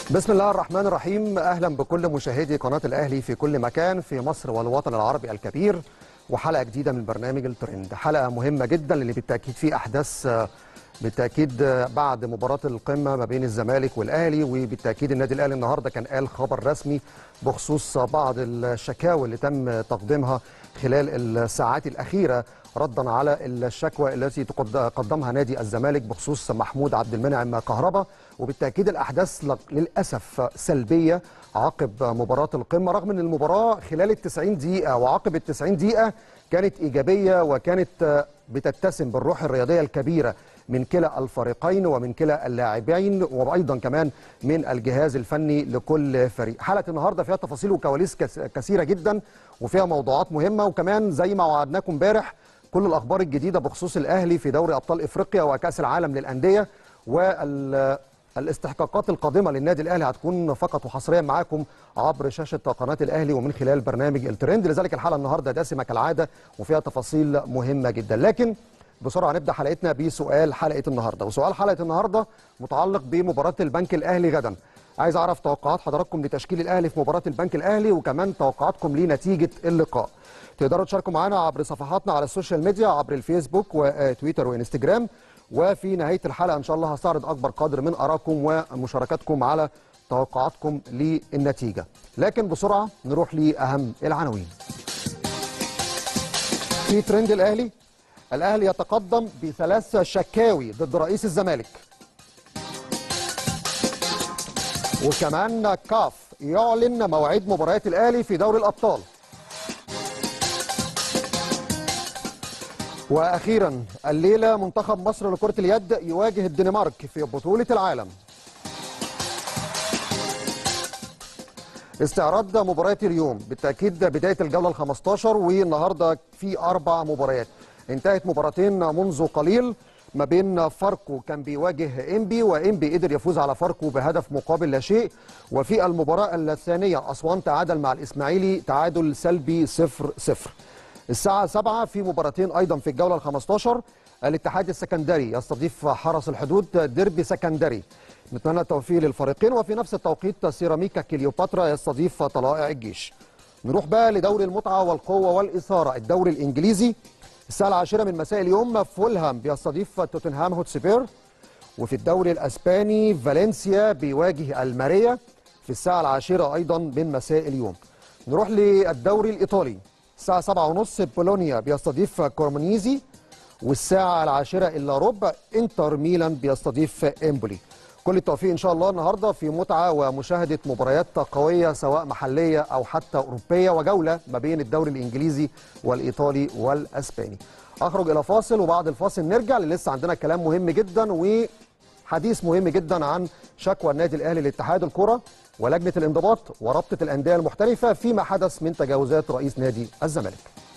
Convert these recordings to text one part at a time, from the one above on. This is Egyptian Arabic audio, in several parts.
بسم الله الرحمن الرحيم اهلا بكل مشاهدي قناه الاهلي في كل مكان في مصر والوطن العربي الكبير وحلقه جديده من برنامج الترند حلقه مهمه جدا اللي بالتاكيد في احداث آه، بالتاكيد آه، بعد مباراه القمه ما بين الزمالك والاهلي وبالتاكيد النادي الاهلي النهارده كان قال خبر رسمي بخصوص بعض الشكاوى اللي تم تقديمها خلال الساعات الاخيره ردا على الشكوى التي تقد- قدمها نادي الزمالك بخصوص محمود عبد المنعم كهربا وبالتاكيد الاحداث ل- للاسف سلبيه عقب مباراه القمه رغم ان المباراه خلال ال 90 دقيقه وعقب ال 90 دقيقه كانت ايجابيه وكانت آه، بتتسم بالروح الرياضيه الكبيره من كلا الفريقين ومن كلا اللاعبين وايضا كمان من الجهاز الفني لكل فريق حلقه النهارده فيها تفاصيل وكواليس كس- كثيره جدا وفيها موضوعات مهمه وكمان زي ما وعدناكم امبارح كل الاخبار الجديده بخصوص الاهلي في دوري ابطال افريقيا وكاس العالم للانديه والاستحقاقات القادمه للنادي الاهلي هتكون فقط وحصريا معاكم عبر شاشه قناه الاهلي ومن خلال برنامج الترند لذلك الحلقه النهارده دسمه كالعاده وفيها تفاصيل مهمه جدا لكن بسرعه نبدا حلقتنا بسؤال حلقه النهارده وسؤال حلقه النهارده متعلق بمباراه البنك الاهلي غدا عايز اعرف توقعات حضراتكم لتشكيل الاهلي في مباراه البنك الاهلي وكمان توقعاتكم لنتيجه اللقاء تقدروا تشاركوا معنا عبر صفحاتنا على السوشيال ميديا عبر الفيسبوك وتويتر وانستجرام وفي نهايه الحلقه ان شاء الله هستعرض اكبر قدر من ارائكم ومشاركاتكم على توقعاتكم للنتيجه لكن بسرعه نروح لاهم العناوين في ترند الاهلي الاهلي يتقدم بثلاث شكاوي ضد رئيس الزمالك وكمان كاف يعلن مواعيد مباريات الاهلي في دوري الابطال واخيرا الليله منتخب مصر لكره اليد يواجه الدنمارك في بطوله العالم استعراض مباريات اليوم بالتاكيد بدايه الجوله ال 15 والنهارده في اربع مباريات انتهت مباراتين منذ قليل ما بين فاركو كان بيواجه انبي وانبي قدر يفوز على فاركو بهدف مقابل لا شيء وفي المباراه الثانيه اسوان تعادل مع الاسماعيلي تعادل سلبي 0 0 الساعه 7 في مباراتين ايضا في الجوله ال 15 الاتحاد السكندري يستضيف حرس الحدود ديربي سكندري نتمنى التوفيق للفريقين وفي نفس التوقيت سيراميكا كليوباترا يستضيف طلائع الجيش نروح بقى لدوري المتعة والقوة والإثارة الدوري الإنجليزي الساعة العاشرة من مساء اليوم فولهام بيستضيف توتنهام هوتسبير وفي الدوري الأسباني فالنسيا بيواجه الماريا في الساعة العاشرة أيضا من مساء اليوم نروح للدوري الإيطالي الساعة سبعة ونص بولونيا بيستضيف كورمونيزي والساعة العاشرة إلا ربع انتر ميلان بيستضيف إمبولي كل التوفيق إن شاء الله النهاردة في متعة ومشاهدة مباريات قوية سواء محلية أو حتى أوروبية وجولة ما بين الدوري الإنجليزي والإيطالي والأسباني أخرج إلى فاصل وبعد الفاصل نرجع لأن لسه عندنا كلام مهم جدا وحديث مهم جدا عن شكوى النادي الأهلي لاتحاد الكرة ولجنة الانضباط ورابطة الأندية المحترفة فيما حدث من تجاوزات رئيس نادي الزمالك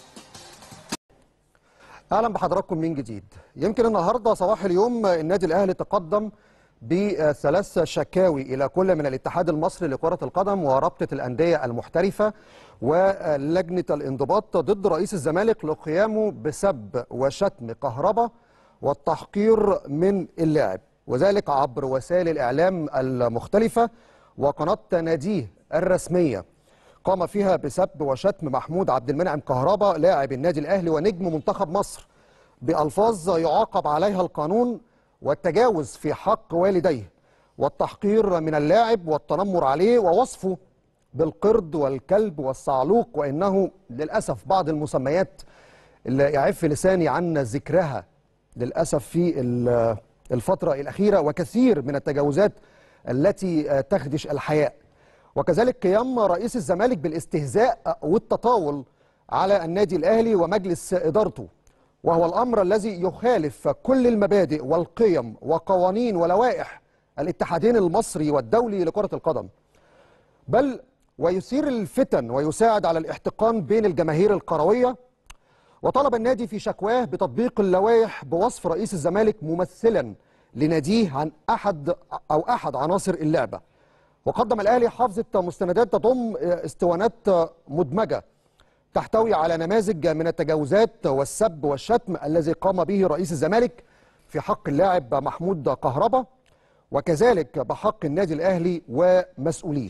اهلا بحضراتكم من جديد يمكن النهارده صباح اليوم النادي الاهلي تقدم بثلاث شكاوي الى كل من الاتحاد المصري لكره القدم ورابطه الانديه المحترفه ولجنه الانضباط ضد رئيس الزمالك لقيامه بسب وشتم كهرباء والتحقير من اللاعب وذلك عبر وسائل الاعلام المختلفه وقناه ناديه الرسميه قام فيها بسب وشتم محمود عبد المنعم كهربا لاعب النادي الاهلي ونجم منتخب مصر بالفاظ يعاقب عليها القانون والتجاوز في حق والديه والتحقير من اللاعب والتنمر عليه ووصفه بالقرد والكلب والصعلوق وانه للاسف بعض المسميات اللي يعف لساني عن ذكرها للاسف في ال- الفتره الاخيره وكثير من التجاوزات التي تخدش الحياء وكذلك قيام رئيس الزمالك بالاستهزاء والتطاول على النادي الاهلي ومجلس ادارته وهو الامر الذي يخالف كل المبادئ والقيم وقوانين ولوائح الاتحادين المصري والدولي لكره القدم بل ويثير الفتن ويساعد على الاحتقان بين الجماهير القرويه وطلب النادي في شكواه بتطبيق اللوائح بوصف رئيس الزمالك ممثلا لناديه عن احد او احد عناصر اللعبه وقدم الاهلي حافظه مستندات تضم اسطوانات مدمجه تحتوي على نماذج من التجاوزات والسب والشتم الذي قام به رئيس الزمالك في حق اللاعب محمود كهربا وكذلك بحق النادي الاهلي ومسؤوليه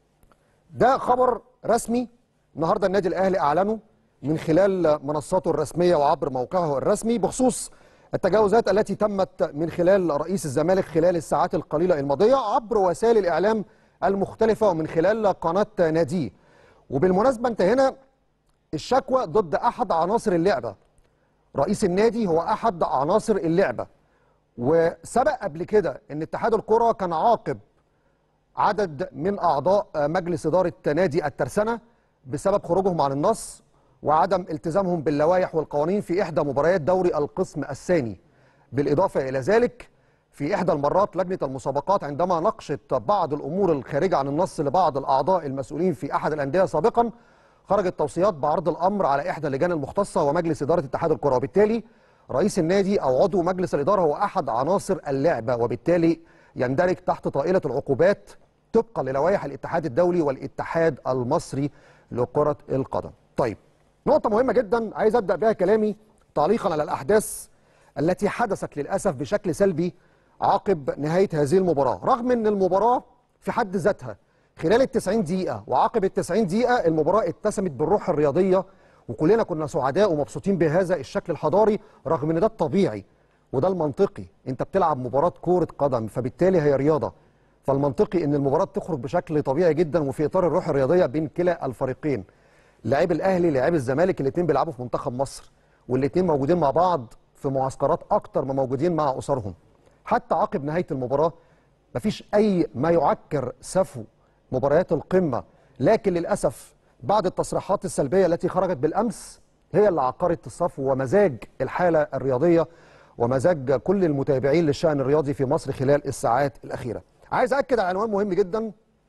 ده خبر رسمي النهارده النادي الاهلي اعلنه من خلال منصاته الرسميه وعبر موقعه الرسمي بخصوص التجاوزات التي تمت من خلال رئيس الزمالك خلال الساعات القليله الماضيه عبر وسائل الاعلام المختلفه ومن خلال قناه ناديه وبالمناسبه انت هنا الشكوى ضد احد عناصر اللعبه رئيس النادي هو احد عناصر اللعبه وسبق قبل كده ان اتحاد الكره كان عاقب عدد من اعضاء مجلس اداره نادي الترسانه بسبب خروجهم عن النص وعدم التزامهم باللوائح والقوانين في احدى مباريات دوري القسم الثاني بالاضافه الى ذلك في احدى المرات لجنه المسابقات عندما ناقشت بعض الامور الخارجه عن النص لبعض الاعضاء المسؤولين في احد الانديه سابقا خرجت توصيات بعرض الامر على احدى اللجان المختصه ومجلس اداره اتحاد الكره وبالتالي رئيس النادي او عضو مجلس الاداره هو احد عناصر اللعبه وبالتالي يندرج تحت طائله العقوبات طبقا للوائح الاتحاد الدولي والاتحاد المصري لكره القدم. طيب نقطه مهمه جدا عايز ابدا بها كلامي تعليقا على الاحداث التي حدثت للاسف بشكل سلبي عقب نهايه هذه المباراه، رغم ان المباراه في حد ذاتها خلال ال 90 دقيقه وعقب ال 90 دقيقه المباراه اتسمت بالروح الرياضيه وكلنا كنا سعداء ومبسوطين بهذا الشكل الحضاري رغم ان ده الطبيعي وده المنطقي انت بتلعب مباراه كوره قدم فبالتالي هي رياضه فالمنطقي ان المباراه تخرج بشكل طبيعي جدا وفي اطار الروح الرياضيه بين كلا الفريقين لاعب الاهلي لاعب الزمالك الاثنين بيلعبوا في منتخب مصر والاثنين موجودين مع بعض في معسكرات اكتر ما موجودين مع اسرهم حتى عقب نهايه المباراه مفيش اي ما يعكر سفو مباريات القمه لكن للاسف بعد التصريحات السلبيه التي خرجت بالامس هي اللي عقرت الصفو ومزاج الحاله الرياضيه ومزاج كل المتابعين للشان الرياضي في مصر خلال الساعات الاخيره. عايز اكد على عنوان مهم جدا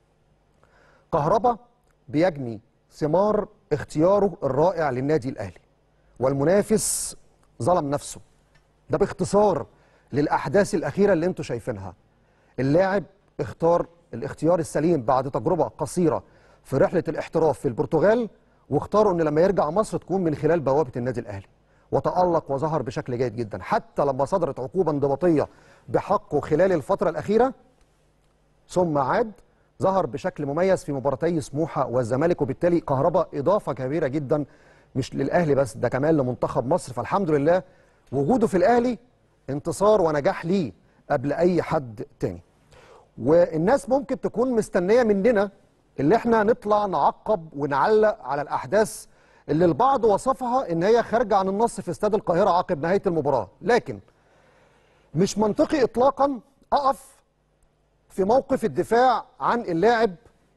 كهربا بيجني ثمار اختياره الرائع للنادي الاهلي والمنافس ظلم نفسه ده باختصار للاحداث الاخيره اللي انتم شايفينها اللاعب اختار الاختيار السليم بعد تجربه قصيره في رحله الاحتراف في البرتغال واختاروا ان لما يرجع مصر تكون من خلال بوابه النادي الاهلي وتالق وظهر بشكل جيد جدا حتى لما صدرت عقوبه انضباطيه بحقه خلال الفتره الاخيره ثم عاد ظهر بشكل مميز في مباراتي سموحه والزمالك وبالتالي كهربا اضافه كبيره جدا مش للاهلي بس ده كمان لمنتخب مصر فالحمد لله وجوده في الاهلي انتصار ونجاح ليه قبل اي حد تاني والناس ممكن تكون مستنيه مننا اللي احنا نطلع نعقب ونعلق على الاحداث اللي البعض وصفها ان هي خارجه عن النص في استاد القاهره عقب نهايه المباراه لكن مش منطقي اطلاقا اقف في موقف الدفاع عن اللاعب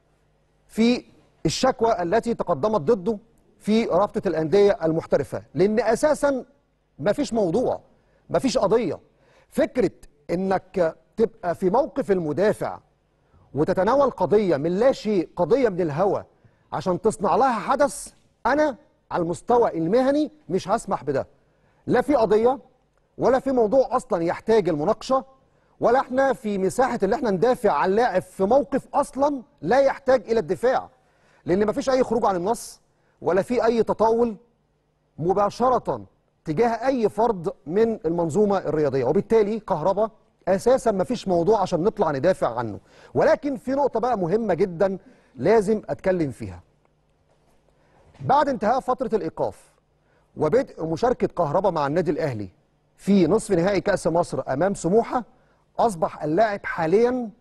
في الشكوى التي تقدمت ضده في رابطه الانديه المحترفه لان اساسا ما فيش موضوع ما فيش قضيه فكره انك تبقى في موقف المدافع وتتناول قضيه من لا شيء قضيه من الهوى عشان تصنع لها حدث انا على المستوى المهني مش هسمح بده لا في قضيه ولا في موضوع اصلا يحتاج المناقشه ولا احنا في مساحه اللي احنا ندافع عن لاعب في موقف اصلا لا يحتاج الى الدفاع لان مفيش اي خروج عن النص ولا في اي تطاول مباشره تجاه اي فرد من المنظومه الرياضيه وبالتالي كهربا اساسا مفيش موضوع عشان نطلع ندافع عنه ولكن في نقطه بقى مهمه جدا لازم اتكلم فيها بعد انتهاء فتره الايقاف وبدء مشاركه كهربا مع النادي الاهلي في نصف نهائي كاس مصر امام سموحه اصبح اللاعب حاليا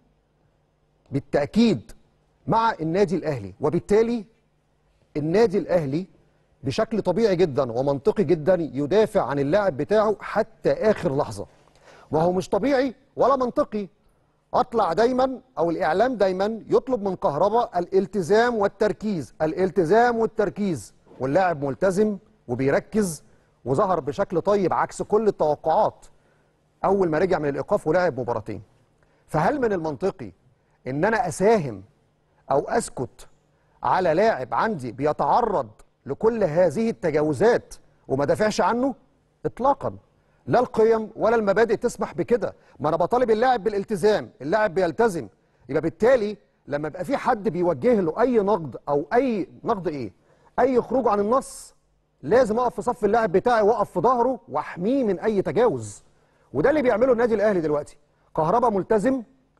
بالتاكيد مع النادي الاهلي وبالتالي النادي الاهلي بشكل طبيعي جدا ومنطقي جدا يدافع عن اللاعب بتاعه حتى اخر لحظه وهو مش طبيعي ولا منطقي اطلع دايما او الاعلام دايما يطلب من كهربا الالتزام والتركيز الالتزام والتركيز واللاعب ملتزم وبيركز وظهر بشكل طيب عكس كل التوقعات اول ما رجع من الايقاف ولعب مباراتين فهل من المنطقي ان انا اساهم او اسكت على لاعب عندي بيتعرض لكل هذه التجاوزات وما دافعش عنه اطلاقا لا القيم ولا المبادئ تسمح بكده ما انا بطالب اللاعب بالالتزام اللاعب بيلتزم يبقى بالتالي لما يبقى في حد بيوجه له اي نقد او اي نقد ايه اي خروج عن النص لازم اقف في صف اللاعب بتاعي واقف في ظهره واحميه من اي تجاوز وده اللي بيعمله النادي الاهلي دلوقتي كهربا ملتزم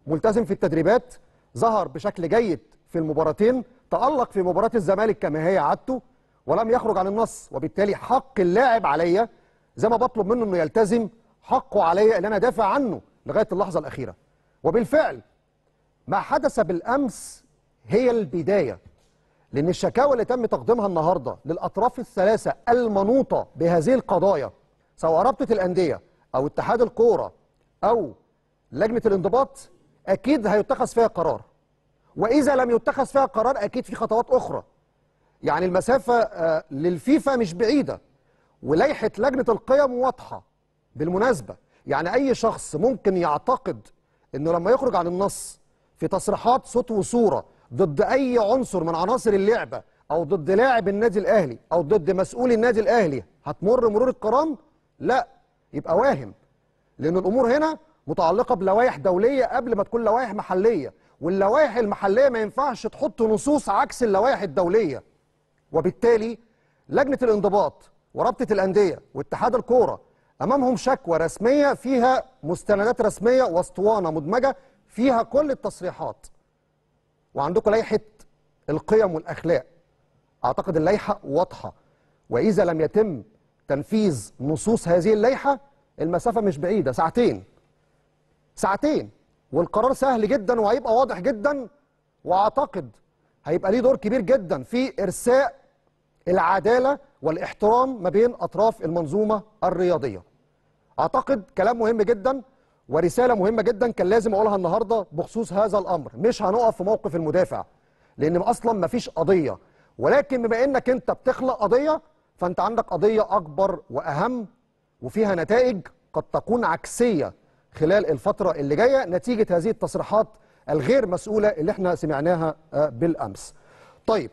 ملتزم في التدريبات ظهر بشكل جيد في المباراتين تألق في مباراة الزمالك كما هي عادته ولم يخرج عن النص وبالتالي حق اللاعب عليا زي ما بطلب منه انه يلتزم حقه عليا ان انا دافع عنه لغايه اللحظه الاخيره وبالفعل ما حدث بالامس هي البدايه لان الشكاوى اللي تم تقديمها النهارده للاطراف الثلاثه المنوطه بهذه القضايا سواء رابطه الانديه او اتحاد الكوره او لجنه الانضباط اكيد هيتخذ فيها قرار واذا لم يتخذ فيها قرار اكيد في خطوات اخرى يعني المسافه آه، للفيفا مش بعيده ولائحه لجنه القيم واضحه بالمناسبه يعني اي شخص ممكن يعتقد انه لما يخرج عن النص في تصريحات صوت وصوره ضد اي عنصر من عناصر اللعبه او ضد لاعب النادي الاهلي او ضد مسؤول النادي الاهلي هتمر مرور الكرام لا يبقى واهم لان الامور هنا متعلقه بلوائح دوليه قبل ما تكون لوائح محليه واللوائح المحليه ما ينفعش تحط نصوص عكس اللوائح الدوليه وبالتالي لجنه الانضباط ورابطه الانديه واتحاد الكوره امامهم شكوى رسميه فيها مستندات رسميه واسطوانه مدمجه فيها كل التصريحات وعندكم لائحه القيم والاخلاق اعتقد اللائحه واضحه واذا لم يتم تنفيذ نصوص هذه اللائحه المسافه مش بعيده ساعتين ساعتين والقرار سهل جدا وهيبقى واضح جدا واعتقد هيبقى ليه دور كبير جدا في ارساء العداله والاحترام ما بين اطراف المنظومه الرياضيه. اعتقد كلام مهم جدا ورساله مهمه جدا كان لازم اقولها النهارده بخصوص هذا الامر، مش هنقف في موقف المدافع لان اصلا ما فيش قضيه ولكن بما انك انت بتخلق قضيه فانت عندك قضيه اكبر واهم وفيها نتائج قد تكون عكسيه خلال الفتره اللي جايه نتيجه هذه التصريحات الغير مسؤوله اللي احنا سمعناها آه، بالامس. طيب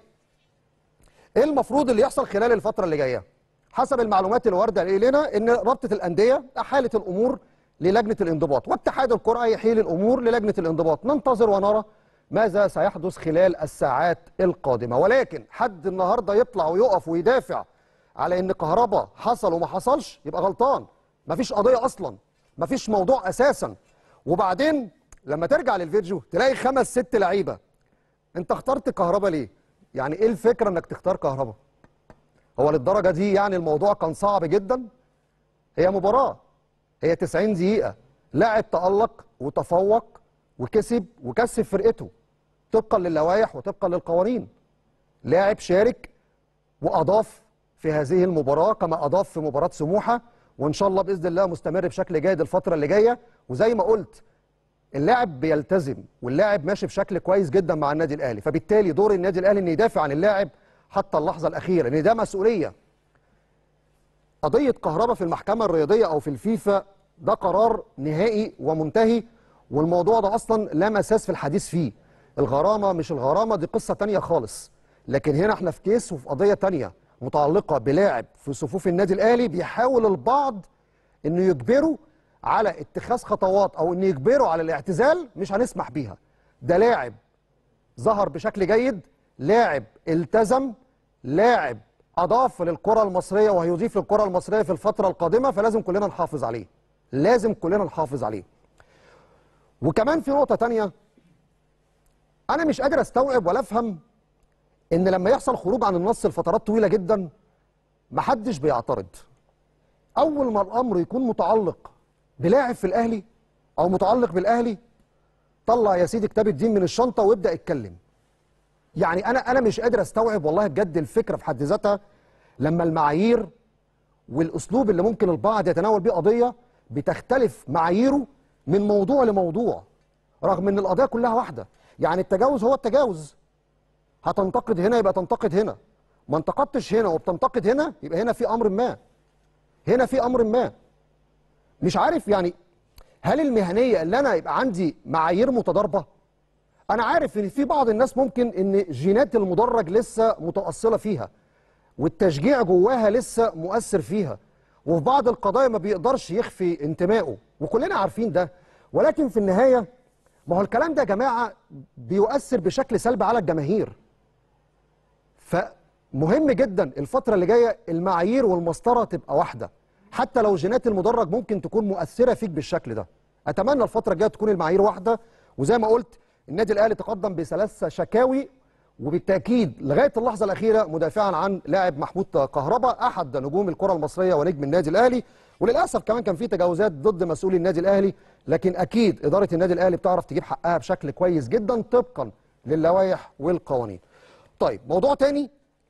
ايه المفروض اللي يحصل خلال الفتره اللي جايه حسب المعلومات اللي وارده الينا ان رابطه الانديه احالت الامور للجنه الانضباط واتحاد الكره يحيل الامور للجنه الانضباط ننتظر ونرى ماذا سيحدث خلال الساعات القادمه ولكن حد النهارده يطلع ويقف ويدافع على ان كهربا حصل وما حصلش يبقى غلطان مفيش قضيه اصلا مفيش موضوع اساسا وبعدين لما ترجع للفيديو تلاقي خمس ست لعيبه انت اخترت كهربا ليه يعني ايه الفكره انك تختار كهربا هو للدرجه دي يعني الموضوع كان صعب جدا هي مباراه هي 90 دقيقه لاعب تالق وتفوق وكسب وكسب فرقته طبقا للوائح وطبقا للقوانين لاعب شارك واضاف في هذه المباراه كما اضاف في مباراه سموحه وان شاء الله باذن الله مستمر بشكل جيد الفتره اللي جايه وزي ما قلت اللاعب بيلتزم واللاعب ماشي بشكل كويس جدا مع النادي الاهلي فبالتالي دور النادي الاهلي انه يدافع عن اللاعب حتى اللحظه الاخيره لان ده مسؤوليه قضيه كهرباء في المحكمه الرياضيه او في الفيفا ده قرار نهائي ومنتهي والموضوع ده اصلا لا مساس في الحديث فيه الغرامه مش الغرامه دي قصه تانية خالص لكن هنا احنا في كيس وفي قضيه تانية متعلقه بلاعب في صفوف النادي الاهلي بيحاول البعض انه يجبره على اتخاذ خطوات او ان يجبروا على الاعتزال مش هنسمح بيها ده لاعب ظهر بشكل جيد لاعب التزم لاعب اضاف للكره المصريه وهيضيف للكره المصريه في الفتره القادمه فلازم كلنا نحافظ عليه لازم كلنا نحافظ عليه وكمان في نقطه تانية انا مش قادر استوعب ولا افهم ان لما يحصل خروج عن النص لفترات طويله جدا محدش بيعترض اول ما الامر يكون متعلق بلاعب في الاهلي او متعلق بالاهلي طلع يا سيدي كتاب الدين من الشنطه وابدا اتكلم يعني انا انا مش قادر استوعب والله بجد الفكره في حد ذاتها لما المعايير والاسلوب اللي ممكن البعض يتناول بيه قضيه بتختلف معاييره من موضوع لموضوع رغم ان القضيه كلها واحده يعني التجاوز هو التجاوز هتنتقد هنا يبقى تنتقد هنا ما انتقدتش هنا وبتنتقد هنا يبقى هنا في امر ما هنا في امر ما مش عارف يعني هل المهنيه اللي انا يبقى عندي معايير متضاربه انا عارف ان في بعض الناس ممكن ان جينات المدرج لسه متاصله فيها والتشجيع جواها لسه مؤثر فيها وفي بعض القضايا ما بيقدرش يخفي انتمائه وكلنا عارفين ده ولكن في النهايه ما هو الكلام ده يا جماعه بيؤثر بشكل سلبي على الجماهير فمهم جدا الفتره اللي جايه المعايير والمسطره تبقى واحده حتى لو جينات المدرج ممكن تكون مؤثره فيك بالشكل ده اتمنى الفتره الجايه تكون المعايير واحده وزي ما قلت النادي الاهلي تقدم بثلاث شكاوي وبالتاكيد لغايه اللحظه الاخيره مدافعا عن لاعب محمود كهربا احد نجوم الكره المصريه ونجم النادي الاهلي وللاسف كمان كان في تجاوزات ضد مسؤولي النادي الاهلي لكن اكيد اداره النادي الاهلي بتعرف تجيب حقها بشكل كويس جدا طبقا للوائح والقوانين. طيب موضوع تاني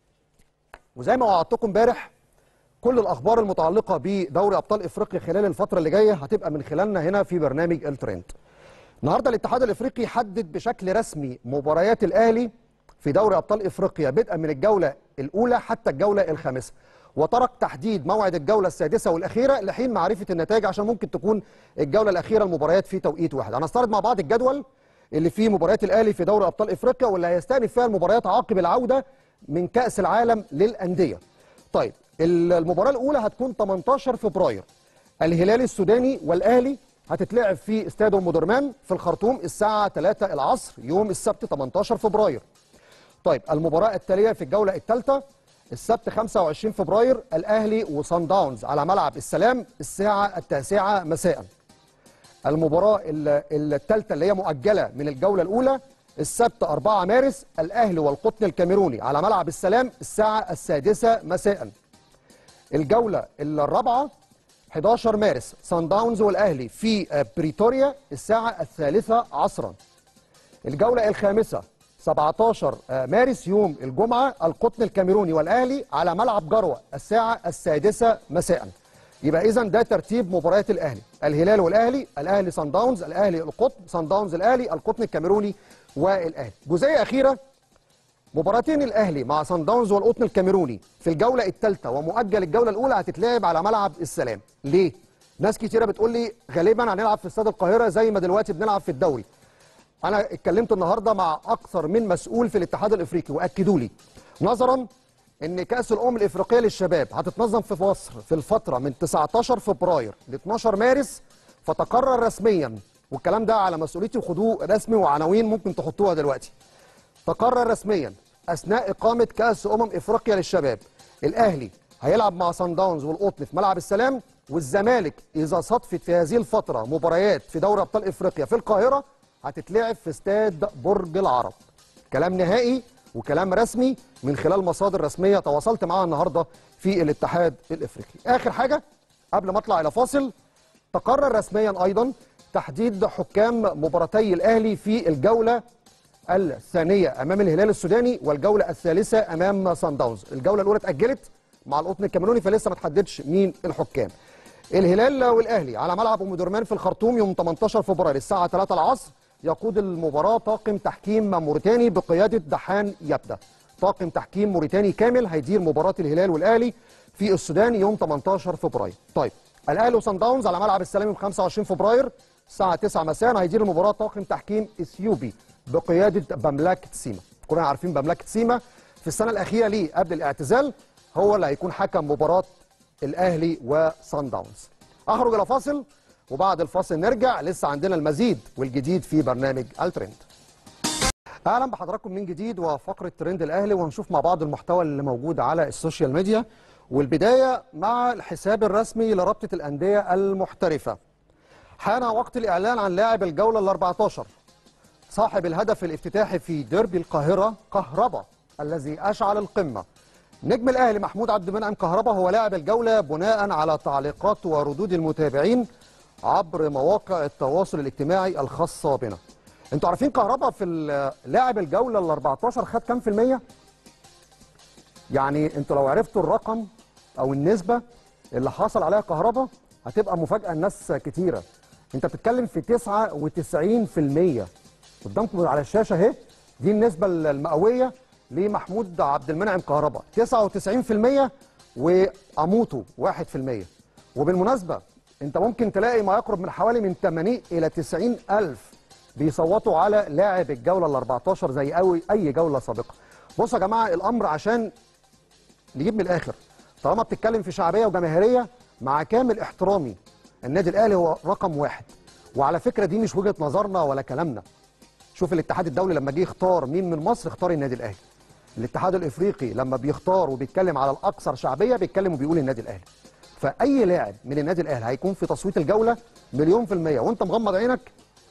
وزي ما وعدتكم امبارح كل الاخبار المتعلقه بدوري ابطال افريقيا خلال الفتره اللي جايه هتبقى من خلالنا هنا في برنامج الترند. النهارده الاتحاد الافريقي حدد بشكل رسمي مباريات الاهلي في دوري ابطال افريقيا بدءا من الجوله الاولى حتى الجوله الخامسه وترك تحديد موعد الجوله السادسه والاخيره لحين معرفه النتائج عشان ممكن تكون الجوله الاخيره المباريات في توقيت واحد هنستعرض مع بعض الجدول اللي فيه مباريات الاهلي في دوري ابطال افريقيا واللي هيستأنف فيها المباريات عقب العوده من كاس العالم للانديه طيب المباراه الاولى هتكون 18 فبراير الهلال السوداني والاهلي هتتلعب في استاد ام درمان في الخرطوم الساعه 3 العصر يوم السبت 18 فبراير طيب المباراه التاليه في الجوله الثالثه السبت 25 فبراير الاهلي وصن داونز على ملعب السلام الساعه التاسعه مساء المباراه الثالثه اللي هي مؤجله من الجوله الاولى السبت 4 مارس الاهلي والقطن الكاميروني على ملعب السلام الساعه السادسه مساء الجوله الرابعه 11 مارس سان داونز والاهلي في بريتوريا الساعه الثالثه عصرا الجوله الخامسه 17 مارس يوم الجمعه القطن الكاميروني والاهلي على ملعب جروه الساعه السادسه مساء يبقى اذا ده ترتيب مباريات الاهلي الهلال والاهلي الاهلي سان داونز الاهلي القطن سان داونز الاهلي القطن الكاميروني والاهلي جزئيه اخيره مباراتين الاهلي مع سان داونز والقطن الكاميروني في الجوله الثالثه ومؤجل الجوله الاولى هتتلعب على ملعب السلام ليه ناس كتيره بتقول لي غالبا هنلعب في استاد القاهره زي ما دلوقتي بنلعب في الدوري انا اتكلمت النهارده مع اكثر من مسؤول في الاتحاد الافريقي واكدوا لي نظرا ان كاس الامم الافريقيه للشباب هتتنظم في مصر في الفتره من 19 فبراير ل 12 مارس فتقرر رسميا والكلام ده على مسؤوليتي وخدوه رسمي وعناوين ممكن تحطوها دلوقتي تقرر رسميا اثناء اقامه كاس امم افريقيا للشباب الاهلي هيلعب مع سان داونز والقطن في ملعب السلام والزمالك اذا صدفت في هذه الفتره مباريات في دوري ابطال افريقيا في القاهره هتتلعب في استاد برج العرب كلام نهائي وكلام رسمي من خلال مصادر رسميه تواصلت معاها النهارده في الاتحاد الافريقي اخر حاجه قبل ما اطلع الى فاصل تقرر رسميا ايضا تحديد حكام مباراتي الاهلي في الجوله الثانيه امام الهلال السوداني والجوله الثالثه امام سان داونز الجوله الاولى اتاجلت مع القطن الكاميروني فلسه ما تحددش مين الحكام الهلال والاهلي على ملعب ام درمان في الخرطوم يوم 18 فبراير الساعه 3 العصر يقود المباراه طاقم تحكيم موريتاني بقياده دحان يبدا طاقم تحكيم موريتاني كامل هيدير مباراه الهلال والاهلي في السودان يوم 18 فبراير طيب الاهلي وصن داونز على ملعب السلام يوم 25 فبراير الساعه 9 مساء هيدير المباراه طاقم تحكيم اثيوبي بقياده بملاك تسيما كلنا عارفين بملاك تسيما في السنه الاخيره ليه قبل الاعتزال هو اللي هيكون حكم مباراه الاهلي وصن داونز اخرج الى فاصل وبعد الفاصل نرجع لسه عندنا المزيد والجديد في برنامج الترند اهلا بحضراتكم من جديد وفقره ترند الاهلي ونشوف مع بعض المحتوى اللي موجود على السوشيال ميديا والبدايه مع الحساب الرسمي لرابطه الانديه المحترفه حان وقت الاعلان عن لاعب الجوله ال 14 صاحب الهدف الافتتاحي في ديربي القاهره كهربا الذي اشعل القمه نجم الاهلي محمود عبد المنعم كهربا هو لاعب الجوله بناء على تعليقات وردود المتابعين عبر مواقع التواصل الاجتماعي الخاصه بنا انتوا عارفين كهربا في لاعب الجوله ال 14 خد كام في الميه يعني انتوا لو عرفتوا الرقم او النسبه اللي حصل عليها كهربا هتبقى مفاجاه لناس كتيره انت بتتكلم في 99% قدامكم على الشاشه اهي دي النسبه المئويه لمحمود عبد المنعم كهربا 99% واموتو 1% وبالمناسبه انت ممكن تلاقي ما يقرب من حوالي من 80 الى 90 الف بيصوتوا على لاعب الجوله ال 14 زي أوي اي جوله سابقه بصوا يا جماعه الامر عشان نجيب من الاخر طالما بتتكلم في شعبيه وجماهيريه مع كامل احترامي النادي الاهلي هو رقم واحد وعلى فكره دي مش وجهه نظرنا ولا كلامنا شوف الاتحاد الدولي لما جه يختار مين من مصر اختار النادي الاهلي الاتحاد الافريقي لما بيختار وبيتكلم على الاكثر شعبيه بيتكلم وبيقول النادي الاهلي فاي لاعب من النادي الاهلي هيكون في تصويت الجوله مليون في الميه وانت مغمض عينك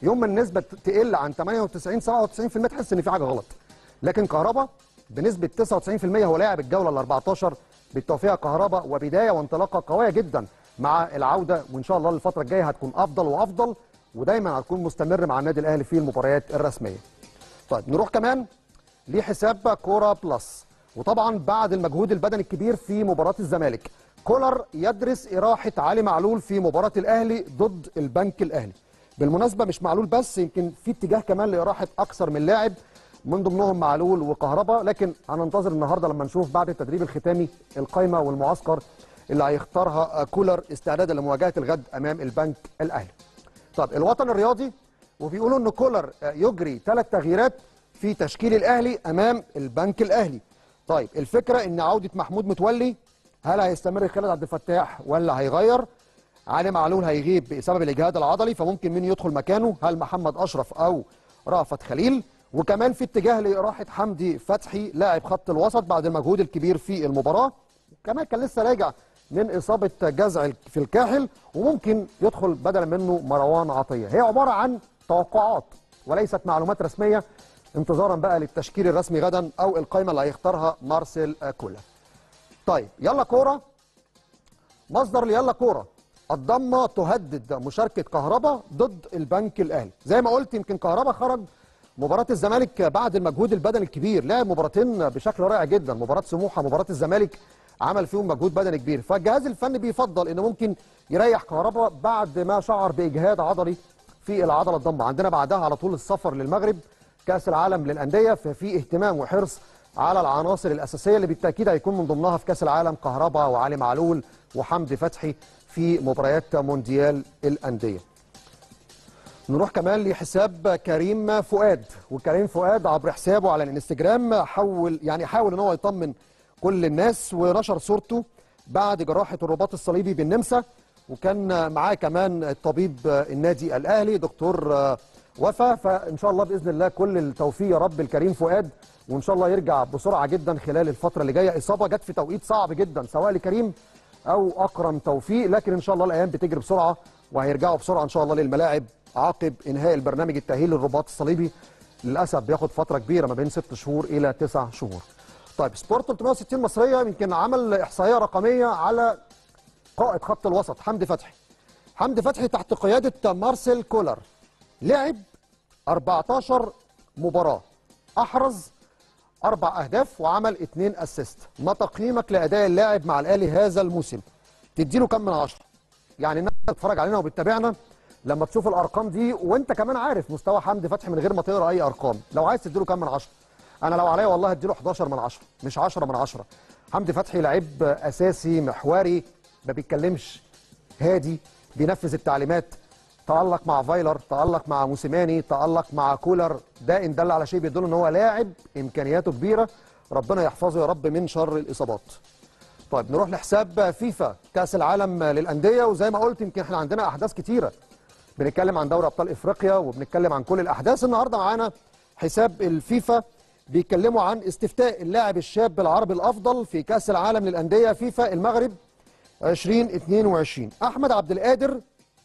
يوم ما النسبه تقل عن 98 97% تحس ان في حاجه غلط لكن كهربا بنسبه 99% هو لاعب الجوله ال 14 بالتوفيق كهربا وبدايه وانطلاقه قويه جدا مع العوده وان شاء الله الفتره الجايه هتكون افضل وافضل ودايما هتكون مستمر مع النادي الاهلي في المباريات الرسميه. طيب نروح كمان لحساب كوره بلس وطبعا بعد المجهود البدني الكبير في مباراه الزمالك كولر يدرس اراحه علي معلول في مباراه الاهلي ضد البنك الاهلي. بالمناسبه مش معلول بس يمكن في اتجاه كمان لاراحه اكثر من لاعب من ضمنهم معلول وكهربا لكن هننتظر النهارده لما نشوف بعد التدريب الختامي القائمه والمعسكر اللي هيختارها كولر استعدادا لمواجهه الغد امام البنك الاهلي. طب الوطن الرياضي وبيقولوا ان كولر يجري ثلاث تغييرات في تشكيل الاهلي امام البنك الاهلي. طيب الفكره ان عوده محمود متولي هل هيستمر خالد عبد الفتاح ولا هيغير؟ علي معلول هيغيب بسبب الاجهاد العضلي فممكن مين يدخل مكانه؟ هل محمد اشرف او رأفت خليل؟ وكمان في اتجاه لإراحة حمدي فتحي لاعب خط الوسط بعد المجهود الكبير في المباراة كمان كان لسه راجع من إصابة جزع في الكاحل وممكن يدخل بدلا منه مروان عطية هي عبارة عن توقعات وليست معلومات رسمية انتظارا بقى للتشكيل الرسمي غدا أو القائمة اللي هيختارها مارسيل كولا طيب يلا كورة مصدر ليلا كورة الضمة تهدد مشاركة كهربا ضد البنك الأهلي زي ما قلت يمكن كهربا خرج مباراة الزمالك بعد المجهود البدني الكبير لعب مباراتين بشكل رائع جدا مباراة سموحة مباراة الزمالك عمل فيهم مجهود بدني كبير فالجهاز الفني بيفضل انه ممكن يريح كهربا بعد ما شعر باجهاد عضلي في العضله الضمه عندنا بعدها على طول السفر للمغرب كاس العالم للانديه ففي اهتمام وحرص على العناصر الاساسيه اللي بالتاكيد هيكون من ضمنها في كاس العالم كهربا وعلي معلول وحمدي فتحي في مباريات مونديال الانديه نروح كمان لحساب كريم فؤاد وكريم فؤاد عبر حسابه على الانستجرام حول يعني حاول ان هو يطمن كل الناس ونشر صورته بعد جراحه الرباط الصليبي بالنمسا وكان معاه كمان الطبيب النادي الاهلي دكتور وفا فان شاء الله باذن الله كل التوفيق يا رب الكريم فؤاد وان شاء الله يرجع بسرعه جدا خلال الفتره اللي جايه اصابه جت في توقيت صعب جدا سواء لكريم او اكرم توفيق لكن ان شاء الله الايام بتجري بسرعه وهيرجعوا بسرعه ان شاء الله للملاعب عقب انهاء البرنامج التاهيل للرباط الصليبي للاسف بياخد فتره كبيره ما بين ست شهور الى تسع شهور. طيب سبورت 360 مصريه يمكن عمل احصائيه رقميه على قائد خط الوسط حمدي فتحي. حمدي فتحي تحت قياده مارسيل كولر لعب 14 مباراه احرز اربع اهداف وعمل اثنين اسيست. ما تقييمك لاداء اللاعب مع الاهلي هذا الموسم؟ تديله كم من عشرة؟ يعني الناس بتتفرج علينا وبتتابعنا لما تشوف الارقام دي وانت كمان عارف مستوى حمدي فتحي من غير ما تقرا اي ارقام لو عايز تديله كام من 10 انا لو عليا والله هديله 11 من 10 مش 10 من 10 حمدي فتحي لعيب اساسي محوري ما بيتكلمش هادي بينفذ التعليمات تألق مع فايلر تألق مع موسيماني تألق مع كولر ده ان دل على شيء بيدل ان هو لاعب امكانياته كبيره ربنا يحفظه يا رب من شر الاصابات طيب نروح لحساب فيفا كاس العالم للانديه وزي ما قلت يمكن احنا عندنا احداث كتيره بنتكلم عن دوري ابطال افريقيا وبنتكلم عن كل الاحداث النهارده معانا حساب الفيفا بيتكلموا عن استفتاء اللاعب الشاب العربي الافضل في كاس العالم للانديه فيفا المغرب 2022 احمد عبد القادر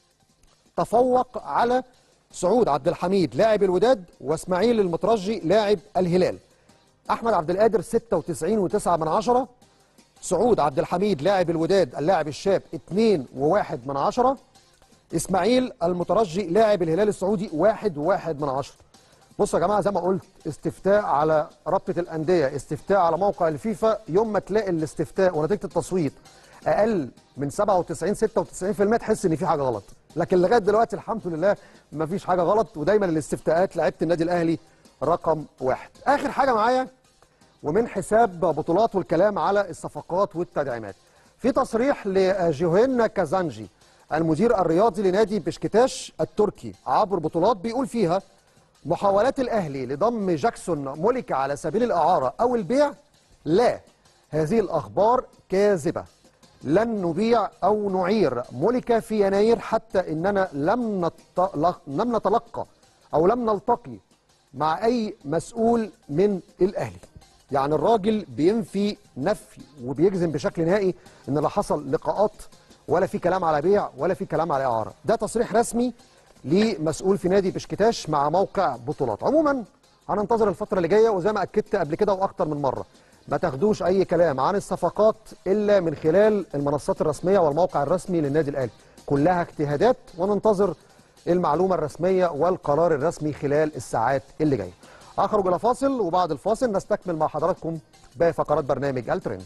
تفوق على سعود عبد الحميد لاعب الوداد واسماعيل المترجي لاعب الهلال احمد عبد القادر 96 و9 من عشرة سعود عبد الحميد لاعب الوداد اللاعب الشاب 2 و1 من عشرة اسماعيل المترجي لاعب الهلال السعودي واحد وواحد من عشرة بصوا يا جماعه زي ما قلت استفتاء على رابطه الانديه استفتاء على موقع الفيفا يوم ما تلاقي الاستفتاء ونتيجه التصويت اقل من 97 96% تحس ان في حاجه غلط لكن لغايه دلوقتي الحمد لله ما فيش حاجه غلط ودايما الاستفتاءات لعيبه النادي الاهلي رقم واحد اخر حاجه معايا ومن حساب بطولات والكلام على الصفقات والتدعيمات في تصريح لجوهين كازانجي المدير الرياضي لنادي بشكتاش التركي عبر بطولات بيقول فيها محاولات الأهلي لضم جاكسون موليكا على سبيل الإعارة أو البيع لا هذه الأخبار كاذبة لن نبيع أو نعير موليكا في يناير حتى إننا لم, نتلق... لم نتلقى أو لم نلتقي مع أي مسؤول من الأهلي يعني الراجل بينفي نفي وبيجزم بشكل نهائي إن لا حصل لقاءات ولا في كلام على بيع ولا في كلام على اعاره ده تصريح رسمي لمسؤول في نادي بشكتاش مع موقع بطولات عموما هننتظر الفتره اللي جايه وزي ما اكدت قبل كده واكتر من مره ما تاخدوش اي كلام عن الصفقات الا من خلال المنصات الرسميه والموقع الرسمي للنادي الاهلي كلها اجتهادات وننتظر المعلومه الرسميه والقرار الرسمي خلال الساعات اللي جايه اخرج الى فاصل وبعد الفاصل نستكمل مع حضراتكم باقي فقرات برنامج الترند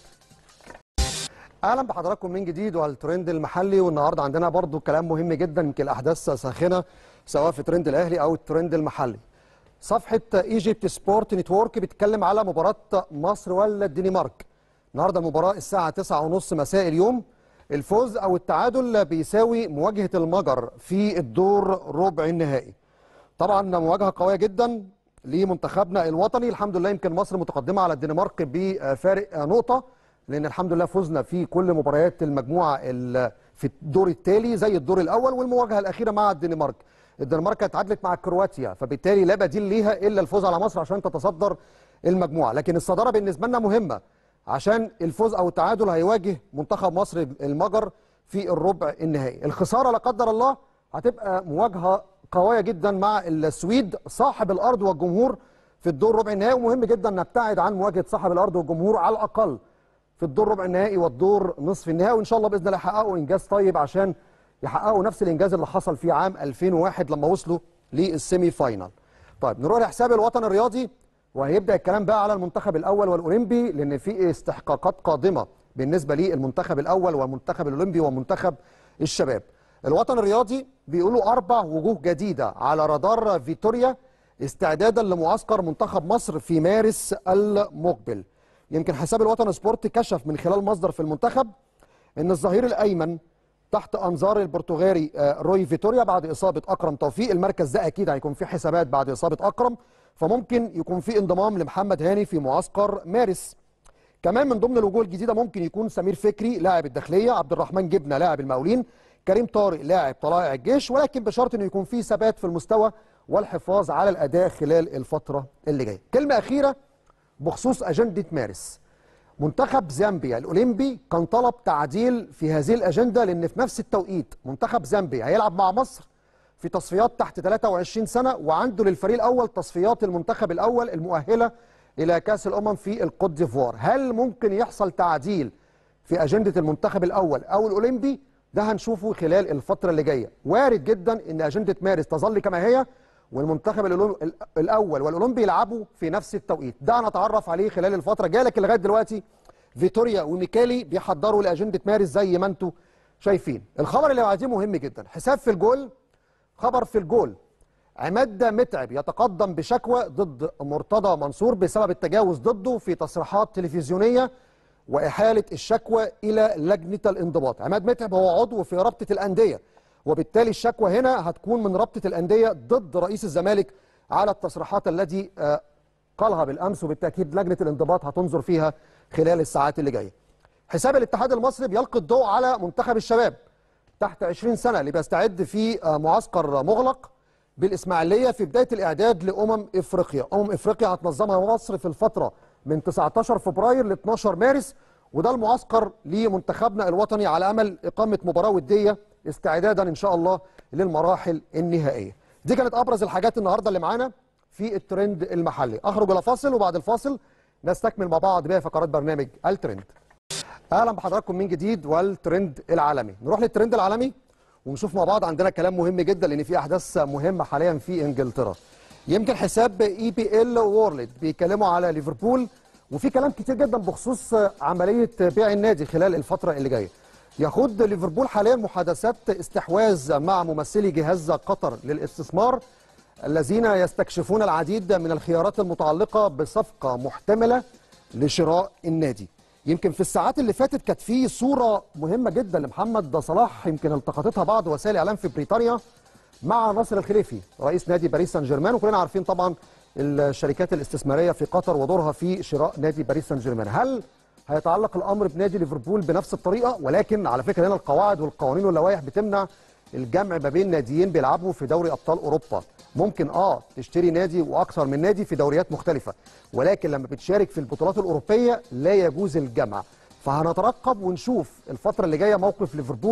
اهلا بحضراتكم من جديد والترند المحلي والنهارده عندنا برضو كلام مهم جدا يمكن الاحداث ساخنه سواء في ترند الاهلي او الترند المحلي صفحه ايجيبت سبورت نتورك بتتكلم على مباراه مصر ولا الدنمارك النهارده المباراه الساعه 9:30 مساء اليوم الفوز او التعادل بيساوي مواجهه المجر في الدور ربع النهائي طبعا مواجهه قويه جدا لمنتخبنا الوطني الحمد لله يمكن مصر متقدمه على الدنمارك بفارق نقطه لان الحمد لله فزنا في كل مباريات المجموعه في الدور التالي زي الدور الاول والمواجهه الاخيره مع الدنمارك الدنمارك اتعادلت مع كرواتيا فبالتالي لا بديل ليها الا الفوز على مصر عشان تتصدر المجموعه لكن الصداره بالنسبه لنا مهمه عشان الفوز او التعادل هيواجه منتخب مصر المجر في الربع النهائي الخساره لا قدر الله هتبقى مواجهه قويه جدا مع السويد صاحب الارض والجمهور في الدور ربع النهائي ومهم جدا نبتعد عن مواجهه صاحب الارض والجمهور على الاقل في الدور ربع النهائي والدور نصف النهائي وان شاء الله باذن الله يحققوا انجاز طيب عشان يحققوا نفس الانجاز اللي حصل في عام 2001 لما وصلوا للسيمي فاينال. طيب نروح لحساب الوطن الرياضي وهيبدا الكلام بقى على المنتخب الاول والاولمبي لان في استحقاقات قادمه بالنسبه للمنتخب الاول والمنتخب الاولمبي ومنتخب الشباب. الوطن الرياضي بيقولوا اربع وجوه جديده على رادار فيتوريا استعدادا لمعسكر منتخب مصر في مارس المقبل. يمكن حساب الوطن سبورت كشف من خلال مصدر في المنتخب ان الظهير الايمن تحت انظار البرتغالي روي فيتوريا بعد اصابه اكرم توفيق المركز ده اكيد هيكون فيه حسابات بعد اصابه اكرم فممكن يكون في انضمام لمحمد هاني في معسكر مارس كمان من ضمن الوجوه الجديده ممكن يكون سمير فكري لاعب الداخليه عبد الرحمن جبنه لاعب المقاولين كريم طارق لاعب طلائع الجيش ولكن بشرط انه يكون في ثبات في المستوى والحفاظ على الاداء خلال الفتره اللي جايه كلمه اخيره بخصوص اجنده مارس منتخب زامبيا الاولمبي كان طلب تعديل في هذه الاجنده لان في نفس التوقيت منتخب زامبيا هيلعب مع مصر في تصفيات تحت 23 سنه وعنده للفريق الاول تصفيات المنتخب الاول المؤهله الى كاس الامم في الكوت ديفوار هل ممكن يحصل تعديل في اجنده المنتخب الاول او الاولمبي ده هنشوفه خلال الفتره اللي جايه وارد جدا ان اجنده مارس تظل كما هي والمنتخب الاول والاولمبي يلعبوا في نفس التوقيت ده هنتعرف عليه خلال الفتره الجايه لكن لغايه دلوقتي فيتوريا وميكالي بيحضروا لاجنده مارس زي ما انتم شايفين الخبر اللي بعديه مهم جدا حساب في الجول خبر في الجول عماد متعب يتقدم بشكوى ضد مرتضى منصور بسبب التجاوز ضده في تصريحات تلفزيونيه واحاله الشكوى الى لجنه الانضباط عماد متعب هو عضو في رابطه الانديه وبالتالي الشكوى هنا هتكون من رابطه الانديه ضد رئيس الزمالك على التصريحات التي قالها بالامس وبالتاكيد لجنه الانضباط هتنظر فيها خلال الساعات اللي جايه. حساب الاتحاد المصري بيلقي الضوء على منتخب الشباب تحت 20 سنه اللي بيستعد في معسكر مغلق بالاسماعيليه في بدايه الاعداد لامم افريقيا، امم افريقيا هتنظمها مصر في الفتره من 19 فبراير ل 12 مارس وده المعسكر لمنتخبنا الوطني على امل اقامه مباراه وديه استعدادا ان شاء الله للمراحل النهائيه. دي كانت ابرز الحاجات النهارده اللي معانا في الترند المحلي، اخرج الى فاصل وبعد الفاصل نستكمل مع بعض باقي فقرات برنامج الترند. اهلا بحضراتكم من جديد والترند العالمي، نروح للترند العالمي ونشوف مع بعض عندنا كلام مهم جدا لان في احداث مهمه حاليا في انجلترا. يمكن حساب اي بي ال وورلد بيتكلموا على ليفربول وفي كلام كتير جدا بخصوص عمليه بيع النادي خلال الفتره اللي جايه. يخوض ليفربول حاليا محادثات استحواذ مع ممثلي جهاز قطر للاستثمار الذين يستكشفون العديد من الخيارات المتعلقه بصفقه محتمله لشراء النادي. يمكن في الساعات اللي فاتت كانت في صوره مهمه جدا لمحمد صلاح يمكن التقطتها بعض وسائل الاعلام في بريطانيا مع ناصر الخليفي رئيس نادي باريس سان جيرمان وكلنا عارفين طبعا الشركات الاستثماريه في قطر ودورها في شراء نادي باريس سان جيرمان هل هيتعلق الامر بنادي ليفربول بنفس الطريقه ولكن على فكره هنا القواعد والقوانين واللوائح بتمنع الجمع ما بين ناديين بيلعبوا في دوري ابطال اوروبا ممكن اه تشتري نادي واكثر من نادي في دوريات مختلفه ولكن لما بتشارك في البطولات الاوروبيه لا يجوز الجمع فهنترقب ونشوف الفتره اللي جايه موقف ليفربول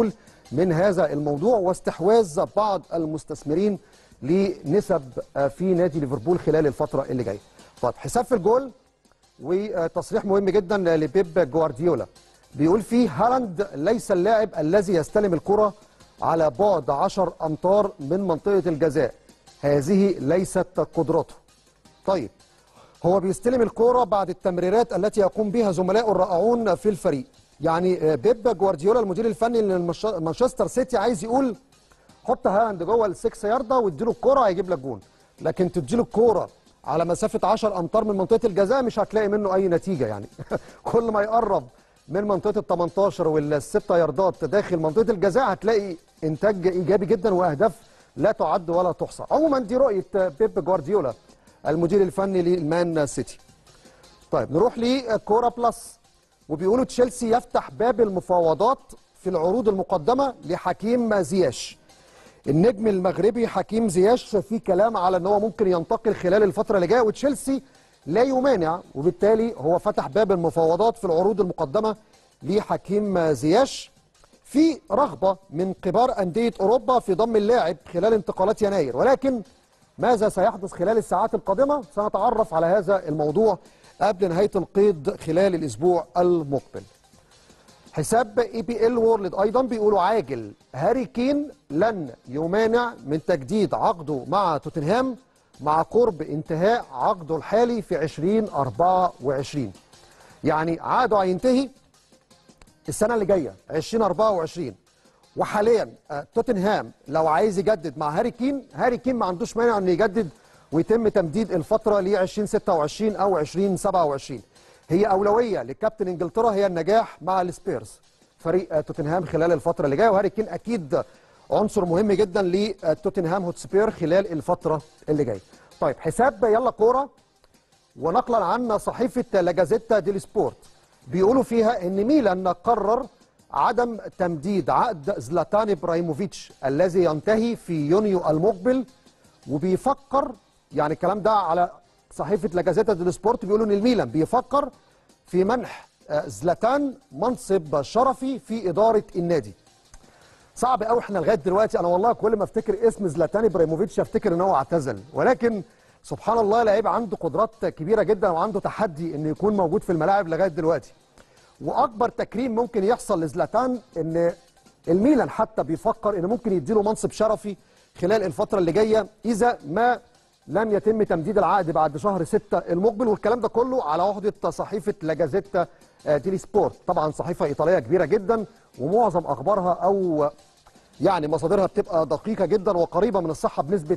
من هذا الموضوع واستحواذ بعض المستثمرين لنسب آه، في نادي ليفربول خلال الفتره اللي جايه. طيب حساب في الجول وتصريح مهم جدا لبيب جوارديولا بيقول فيه هالاند ليس اللاعب الذي يستلم الكره على بعد 10 امتار من منطقه الجزاء هذه ليست قدرته طيب هو بيستلم الكرة بعد التمريرات التي يقوم بها زملائه الرائعون في الفريق يعني بيب جوارديولا المدير الفني لمانشستر سيتي عايز يقول حط هالاند جوه السكس ياردة واديله الكرة هيجيب لك جون لكن تديله الكرة على مسافة 10 أمتار من منطقة الجزاء مش هتلاقي منه أي نتيجة يعني كل ما يقرب من منطقة ال 18 والستة ياردات داخل منطقة الجزاء هتلاقي إنتاج إيجابي جدا وأهداف لا تعد ولا تحصى عموما دي رؤية بيب جوارديولا المدير الفني للمان سيتي طيب نروح لكورة بلس وبيقولوا تشيلسي يفتح باب المفاوضات في العروض المقدمة لحكيم زياش النجم المغربي حكيم زياش في كلام على ان هو ممكن ينتقل خلال الفتره اللي جايه وتشيلسي لا يمانع وبالتالي هو فتح باب المفاوضات في العروض المقدمه لحكيم زياش في رغبه من كبار انديه اوروبا في ضم اللاعب خلال انتقالات يناير ولكن ماذا سيحدث خلال الساعات القادمه سنتعرف على هذا الموضوع قبل نهايه القيد خلال الاسبوع المقبل حساب اي بي ال وورلد ايضا بيقولوا عاجل هاري كين لن يمانع من تجديد عقده مع توتنهام مع قرب انتهاء عقده الحالي في 2024 يعني عقده هينتهي السنه اللي جايه 2024 وحاليا آه، توتنهام لو عايز يجدد مع هاري كين هاري كين ما عندوش مانع انه يجدد ويتم تمديد الفتره ل 2026 او 2027 هي اولويه لكابتن انجلترا هي النجاح مع السبيرز فريق آه، توتنهام خلال الفتره اللي جايه وهاري كين اكيد عنصر مهم جدا لتوتنهام هوتسبير خلال الفتره اللي جايه طيب حساب يلا كوره ونقلا عن صحيفه لاجازيتا ديل سبورت بيقولوا فيها ان ميلان قرر عدم تمديد عقد زلاتان ابراهيموفيتش الذي ينتهي في يونيو المقبل وبيفكر يعني الكلام ده على صحيفه لاجازيتا ديل سبورت بيقولوا ان الميلان بيفكر في منح آه، زلاتان منصب شرفي في اداره النادي صعب قوي احنا لغايه دلوقتي انا والله كل ما افتكر اسم زلاتان ابراهيموفيتش افتكر ان هو اعتزل ولكن سبحان الله لعيب عنده قدرات كبيره جدا وعنده تحدي انه يكون موجود في الملاعب لغايه دلوقتي واكبر تكريم ممكن يحصل لزلاتان ان الميلان حتى بيفكر ان ممكن يديله منصب شرفي خلال الفتره اللي جايه اذا ما لم يتم تمديد العقد بعد شهر 6 المقبل والكلام ده كله على عهده صحيفه لاجازيتا ديلي سبورت طبعا صحيفه ايطاليه كبيره جدا ومعظم اخبارها او يعني مصادرها بتبقى دقيقه جدا وقريبه من الصحه بنسبه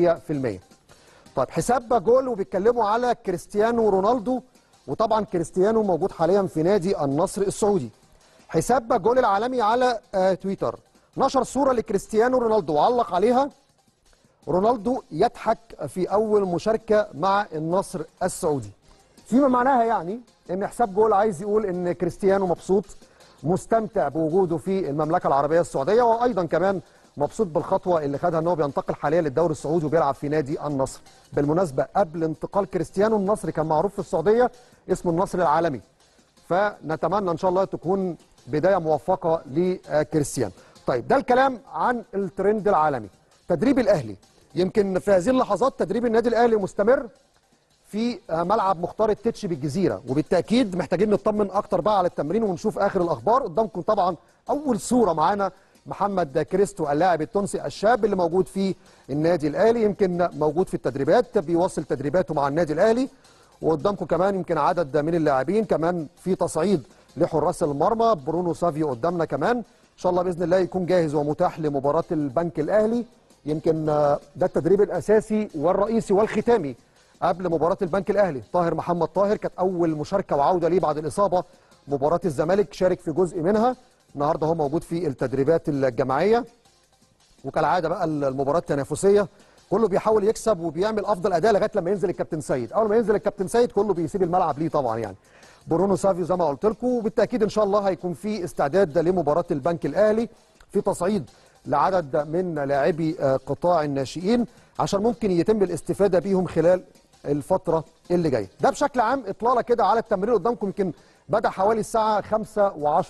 100% طيب حساب جول وبيتكلموا على كريستيانو رونالدو وطبعا كريستيانو موجود حاليا في نادي النصر السعودي حساب جول العالمي على آه، تويتر نشر صوره لكريستيانو رونالدو وعلق عليها رونالدو يضحك في اول مشاركه مع النصر السعودي فيما معناها يعني ان حساب جول عايز يقول ان كريستيانو مبسوط مستمتع بوجوده في المملكه العربيه السعوديه وايضا كمان مبسوط بالخطوه اللي خدها ان هو بينتقل حاليا للدوري السعودي وبيلعب في نادي النصر بالمناسبه قبل انتقال كريستيانو النصر كان معروف في السعوديه اسمه النصر العالمي فنتمنى ان شاء الله تكون بدايه موفقه لكريستيانو طيب ده الكلام عن الترند العالمي تدريب الاهلي يمكن في هذه اللحظات تدريب النادي الاهلي مستمر في ملعب مختار التتش بالجزيره وبالتاكيد محتاجين نطمن اكتر بقى على التمرين ونشوف اخر الاخبار قدامكم طبعا اول صوره معانا محمد كريستو اللاعب التونسي الشاب اللي موجود في النادي الاهلي يمكن موجود في التدريبات بيواصل تدريباته مع النادي الاهلي وقدامكم كمان يمكن عدد من اللاعبين كمان في تصعيد لحراس المرمى برونو سافيو قدامنا كمان ان شاء الله باذن الله يكون جاهز ومتاح لمباراه البنك الاهلي يمكن ده التدريب الاساسي والرئيسي والختامي قبل مباراه البنك الاهلي طاهر محمد طاهر كانت اول مشاركه وعوده ليه بعد الاصابه مباراه الزمالك شارك في جزء منها النهارده هو موجود في التدريبات الجماعيه وكالعاده بقى المباراه التنافسيه كله بيحاول يكسب وبيعمل افضل اداء لغايه لما ينزل الكابتن سيد اول ما ينزل الكابتن سيد كله بيسيب الملعب ليه طبعا يعني برونو سافيو زي ما قلت لكم وبالتاكيد ان شاء الله هيكون في استعداد لمباراه البنك الاهلي في تصعيد لعدد من لاعبي قطاع الناشئين عشان ممكن يتم الاستفاده بيهم خلال الفتره اللي جايه ده بشكل عام اطلاله كده على التمرين قدامكم يمكن بدا حوالي الساعه 5 و10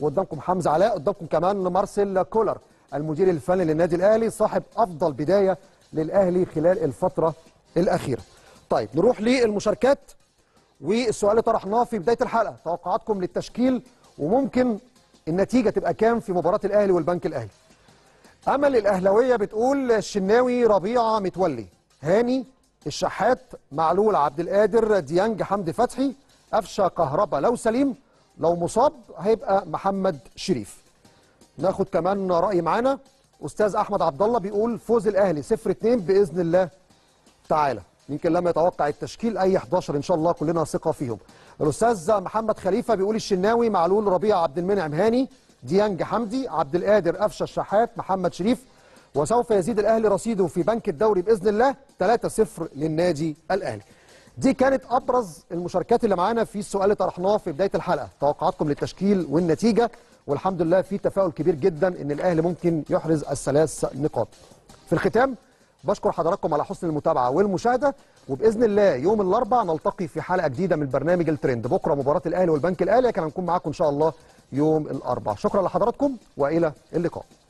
وقدامكم حمزه علاء قدامكم كمان مارسيل كولر المدير الفني للنادي الاهلي صاحب افضل بدايه للاهلي خلال الفتره الاخيره طيب نروح للمشاركات والسؤال اللي طرحناه في بدايه الحلقه توقعاتكم للتشكيل وممكن النتيجه تبقى كام في مباراه الاهلي والبنك الاهلي امل الاهلاويه بتقول الشناوي ربيعه متولي هاني الشحات معلول عبد القادر ديانج حمدي فتحي قفشه كهربا لو سليم لو مصاب هيبقى محمد شريف ناخد كمان راي معانا استاذ احمد عبد الله بيقول فوز الاهلي 0 2 باذن الله تعالى يمكن لم يتوقع التشكيل اي 11 ان شاء الله كلنا ثقه فيهم الاستاذ محمد خليفه بيقول الشناوي معلول ربيع عبد المنعم هاني ديانج حمدي عبد القادر قفشه الشحات محمد شريف وسوف يزيد الاهلي رصيده في بنك الدوري باذن الله 3-0 للنادي الاهلي دي كانت ابرز المشاركات اللي معانا في السؤال اللي طرحناه في بدايه الحلقه توقعاتكم للتشكيل والنتيجه والحمد لله في تفاؤل كبير جدا ان الاهلي ممكن يحرز الثلاث نقاط في الختام بشكر حضراتكم على حسن المتابعه والمشاهده وباذن الله يوم الاربعاء نلتقي في حلقه جديده من برنامج الترند بكره مباراه الاهلي والبنك الاهلي كان هنكون معاكم ان شاء الله يوم الاربعاء شكرا لحضراتكم والى اللقاء